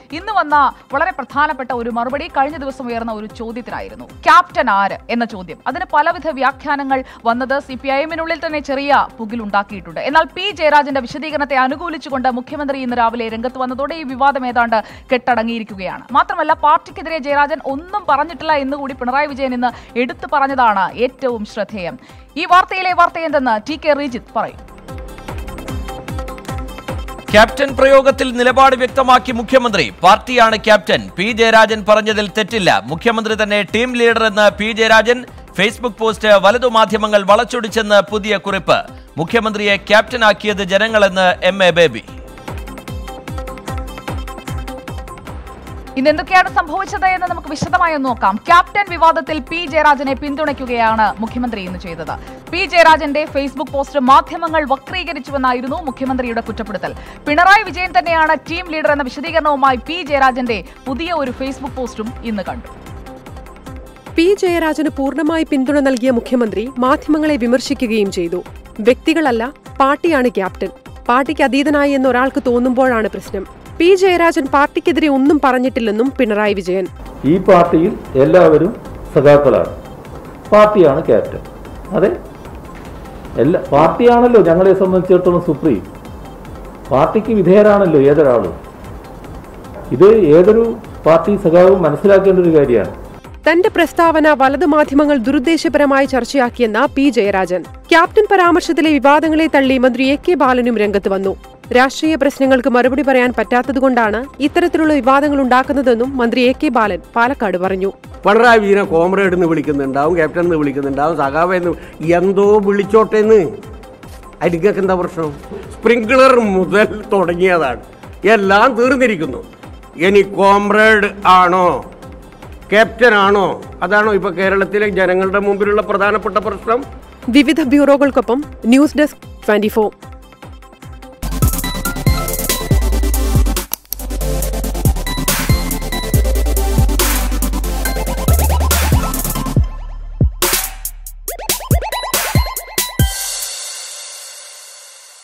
ഇന്ന് വന്ന വളരെ പ്രധാനപ്പെട്ട ഒരു മറുപടി കഴിഞ്ഞ ദിവസം ഉയർന്ന ഒരു ചോദ്യത്തിനായിരുന്നു ക്യാപ്റ്റൻ ആര് എന്ന ചോദ്യം അതിന് പലവിധ വ്യാഖ്യാനങ്ങൾ വന്നത് സി പി ഐ എമ്മിനുള്ളിൽ തന്നെ ചെറിയ പുകിലുണ്ടാക്കിയിട്ടുണ്ട് എന്നാൽ പി ജയരാജന്റെ വിശദീകരണത്തെ അനുകൂലിച്ചുകൊണ്ട് മുഖ്യമന്ത്രി ഇന്ന് രാവിലെ രംഗത്ത് വന്നതോടെ ഈ വിവാദം ഏതാണ്ട് കെട്ടടങ്ങിയിരിക്കുകയാണ് മാത്രമല്ല പാർട്ടിക്കെതിരെ ജയരാജൻ ഒന്നും പറഞ്ഞിട്ടില്ല എന്നുകൂടി പിണറായി വിജയൻ ഇന്ന് എടുത്തു പറഞ്ഞതാണ് ഏറ്റവും ശ്രദ്ധേയം ഈ വാർത്തയിലെ വാർത്ത എന്തെന്ന് ടി കെ റീജിത്ത് പറയും ക്യാപ്റ്റൻ പ്രയോഗത്തിൽ നിലപാട് വ്യക്തമാക്കി മുഖ്യമന്ത്രി പാർട്ടിയാണ് ക്യാപ്റ്റൻ പി ജയരാജൻ പറഞ്ഞതിൽ തെറ്റില്ല മുഖ്യമന്ത്രി തന്നെ ടീം ലീഡർ എന്ന് പി ജയരാജൻ ഫേസ്ബുക്ക് പോസ്റ്റ് വലതു മാധ്യമങ്ങൾ വളച്ചൊടിച്ചെന്ന് പുതിയ കുറിപ്പ് മുഖ്യമന്ത്രിയെ ക്യാപ്റ്റനാക്കിയത് ജനങ്ങളെന്ന് എം എ ബേബി ഇന്ന് എന്തൊക്കെയാണ് സംഭവിച്ചത് എന്ന് നമുക്ക് വിശദമായി ഒന്ന് നോക്കാം ക്യാപ്റ്റൻ വിവാദത്തിൽ പി ജയരാജനെ പിന്തുണയ്ക്കുകയാണ് മുഖ്യമന്ത്രി ഇന്ന് ചെയ്തത് പി ജയരാജന്റെ ഫേസ്ബുക്ക് പോസ്റ്റ് മാധ്യമങ്ങൾ വക്രീകരിച്ചുവെന്നായിരുന്നു മുഖ്യമന്ത്രിയുടെ കുറ്റപ്പെടുത്തൽ പിണറായി വിജയൻ തന്നെയാണ് ടീം ലീഡർ എന്ന വിശദീകരണവുമായി പി ജയരാജന്റെ പുതിയ ഒരു ഫേസ്ബുക്ക് പോസ്റ്റും ഇന്ന് കണ്ടു പി ജയരാജന് പൂർണ്ണമായി പിന്തുണ നൽകിയ മുഖ്യമന്ത്രി മാധ്യമങ്ങളെ വിമർശിക്കുകയും ചെയ്തു വ്യക്തികളല്ല പാർട്ടിയാണ് ക്യാപ്റ്റൻ പാർട്ടിക്ക് അതീതനായി എന്ന് ഒരാൾക്ക് തോന്നുമ്പോഴാണ് പ്രശ്നം പി ജയരാജൻ പാർട്ടിക്കെതിരെ ഒന്നും പറഞ്ഞിട്ടില്ലെന്നും പിണറായി വിജയൻ ഈ പാർട്ടിയിൽ എല്ലാവരും സഖാക്കളാണ് പാർട്ടിയാണ് ക്യാപ്റ്റൻ അതെ എല്ലാ പാർട്ടിയാണല്ലോ ഞങ്ങളെ സംബന്ധിച്ചിടത്തോളം സുപ്രീം പാർട്ടിക്ക് വിധേയരാണല്ലോ ഏതൊരാളും ഇത് ഏതൊരു പാർട്ടി സഖാവും മനസ്സിലാക്കേണ്ട ഒരു കാര്യമാണ് തന്റെ പ്രസ്താവന വലതു മാധ്യമങ്ങൾ ദുരുദ്ദേശപരമായി ചർച്ചയാക്കിയെന്ന പി ജയരാജൻ ക്യാപ്റ്റൻ പരാമർശത്തിലെ വിവാദങ്ങളെ തള്ളി മന്ത്രി എ കെ ബാലനും രംഗത്ത് വന്നു രാഷ്ട്രീയ പ്രശ്നങ്ങൾക്ക് മറുപടി പറയാൻ പറ്റാത്തതുകൊണ്ടാണ് ഇത്തരത്തിലുള്ള വിവാദങ്ങൾ ഉണ്ടാക്കുന്നതെന്നും മന്ത്രി എ കെ ബാലൻ പാലക്കാട് പറഞ്ഞു പിണറായി വിജയനെ കോമ്രേഡ് എന്ന് വിളിക്കുന്നുണ്ടാവും ക്യാപ്റ്റൻ എന്ന് വിളിക്കുന്നുണ്ടാവും സഖാവ് എന്ന് എന്തോ വിളിച്ചോട്ടെ എന്ന് അതിലേക്ക് എന്താ പ്രശ്നം സ്പ്രിങ്ക്ലർ മുതൽ തുടങ്ങിയതാണ് എല്ലാം തീർന്നിരിക്കുന്നു ഇനി കോമ്രേഡ് ആണോ ക്യാപ്റ്റൻ ആണോ അതാണോ ഇപ്പൊ കേരളത്തിലെ ജനങ്ങളുടെ മുമ്പിലുള്ള പ്രധാനപ്പെട്ട പ്രശ്നം വിവിധ ബ്യൂറോകൾക്കൊപ്പം ന്യൂസ് ഡെസ്ക് ട്വന്റി